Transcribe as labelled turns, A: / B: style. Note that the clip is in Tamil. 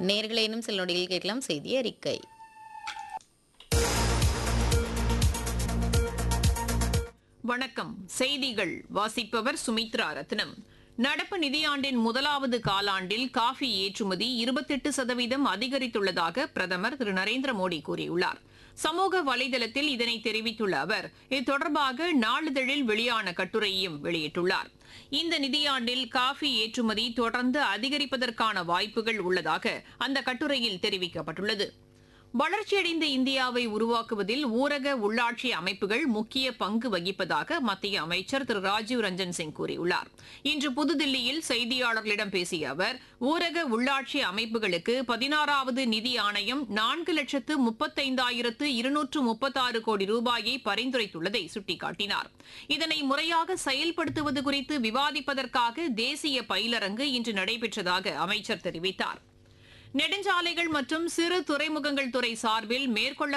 A: நேர்களை இன்னும் சில நொடியில் கேட்கலாம் செய்தி அறிக்கை
B: வணக்கம் செய்திகள் வாசிப்பவர் சுமித்ரா ரத்னம் நடப்பு நிதியாண்டின் முதலாவது காலாண்டில் காஃபி ஏற்றுமதி இருபத்தெட்டு சதவீதம் அதிகரித்துள்ளதாக பிரதமர் திரு நரேந்திர மோடி கூறியுள்ளார் சமூக வலைதளத்தில் இதனை தெரிவித்துள்ள அவர் இது தொடர்பாக நாளிதழில் வெளியான கட்டுரையையும் வெளியிட்டுள்ளார் இந்த நிதியாண்டில் காஃபி ஏற்றுமதி தொடர்ந்து அதிகரிப்பதற்கான வாய்ப்புகள் உள்ளதாக அந்த கட்டுரையில் தெரிவிக்கப்பட்டுள்ளது வளர்ச்சியடைந்த இந்தியாவை உருவாக்குவதில் ஊரக உள்ளாட்சி அமைப்புகள் முக்கிய பங்கு வகிப்பதாக மத்திய அமைச்சர் திரு ராஜீவ் ரஞ்சன் சிங் கூறியுள்ளார் இன்று புதுதில்லியில் செய்தியாளர்களிடம் பேசிய அவர் ஊரக உள்ளாட்சி அமைப்புகளுக்கு பதினாறாவது நிதி ஆணையம் நான்கு லட்சத்து முப்பத்தைந்தாயிரத்து இருநூற்று முப்பத்தாறு கோடி ரூபாயை பரிந்துரைத்துள்ளதை சுட்டிக்காட்டினார் இதனை முறையாக செயல்படுத்துவது குறித்து விவாதிப்பதற்காக தேசிய பயிலரங்கு இன்று நடைபெற்றதாக அமைச்சர் தெரிவித்தார் நெடுஞ்சாலைகள் மற்றும் சிறு துறைமுகங்கள் துறை சார்பில் மேற்கொள்ள